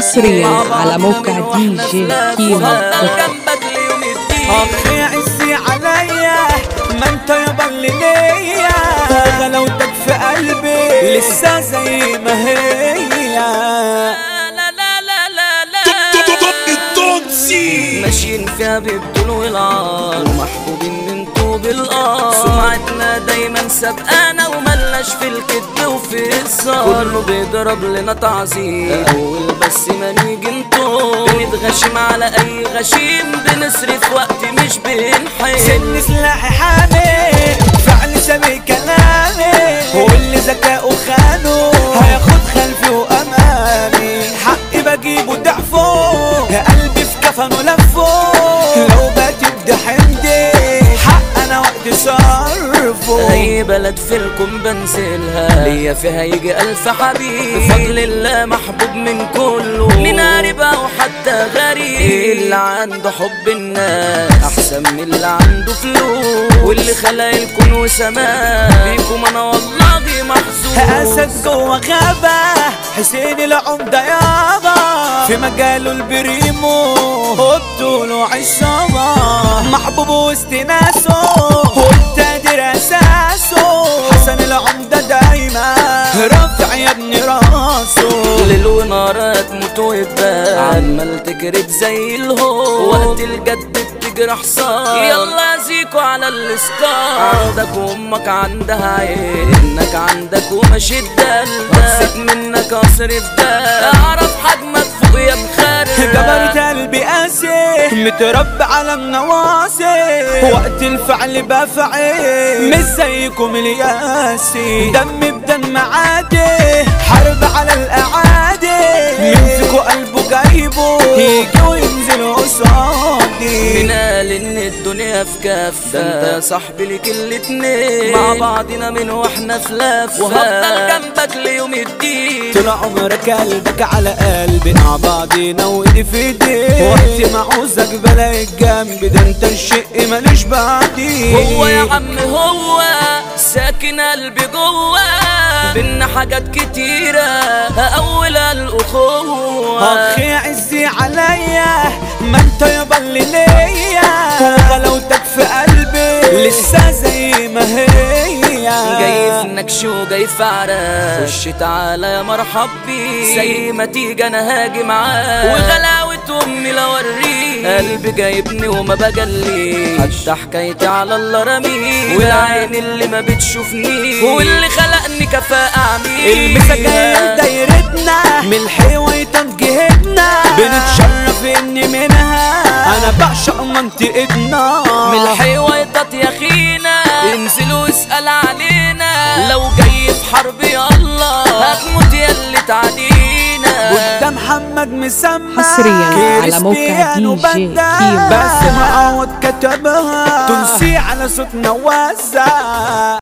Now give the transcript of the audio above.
حصريا على موقع دي جي كيمو جنبك ليوم الدين اخي عزي عليا ما انت يابا اللي ليا غلاوتك في قلبي لسه زي ما هي لا لا لا لا لا ماشيين فيها بالطول والعار ومحبوبين من طوب الارض سمعتنا دايما سابقانا وملناش في الكذب وفي الصار كله بيضرب لنا تعظيم اول بس ما نيجي نطول بنتغشم على اي غشيم بنصرف وقت مش بنحيل سن سلاحي حامي فعل شبيه كلامي واللي ذكاؤه خانه هياخد خلفي وامامي حقي بجيبه ضعفه قلبي في كفنه لفه لو بكب حمدي حق انا وقت صرفه اي بلد في الكون بنزلها ليا فيها يجي الف حبيب بفضل الله محبوب من كله من قريب او حتى غريب اللي عنده حب الناس احسن من اللي عنده فلوس واللي خلق الكون وسماه بيكم انا والله محظوظ اسد جوه غابة حسين العمدة يابا في مجاله البريمو وبطوله عصابة محبوب وسط ناسه والتقدير اساسه حسن العمدة دايما رافع يا ابني راسه ليل ونهار تموت وتبان عمال تجرد زي الهو وقت الجد بتجري حصان يلا زيكو على الاسكار عندك وامك عندها عين انك عندك وماشي الدلدل بمسك منك اصرف ده اعرف حجمك فوق يا مخرب جبرت قلبي قاسي متربى على النواصي وقت الفعل بفعل مش زيكم الياسي دم بدم عادي حرب على الاعادي يمسكوا قلبه جايبه يجي وينزل قصادي مين قال ان الدنيا في كفة ده انت يا صاحبي ليك الاتنين مع بعضنا من واحنا في لفة وهفضل جنبك ليوم الدين طول عمرك قلبك على قلبي مع بعضينا وايدي في ايدي وقت ما عوزك بلاقيك جنبي ده انت الشق ماليش بعدي هو يا عم هو ساكن قلبي جوه بينا حاجات كتيرة أولها الأخوة اخي عزي عليا ما انت يابا اللي ليا وغلاوتك في قلبي لسه زي ما هي جاي في نكش وجاي في عرق خش تعالى يا مرحب بيك زي ما تيجي انا هاجي معاك وغلاوة امي لو اوريك قلبي جايبني وما بجليش حتى حكايتي على الله رميك والعين اللي ما بتشوفنيش واللي خلقني كفاءة عميق المسا جاية دايرتنا من الحيويطان جهتنا بنتشرف اني منها انا بعشق منطقتنا من الحيويطات يا خينا انزل واسأل علينا لو جاي في حرب يلا هتموت يا اللي تعدينا قدام محمد مسمى حصرياً على موقع كريستيانو دي جي بندا. كيمو. بس معوض كتبها تنسي على صوتنا وزع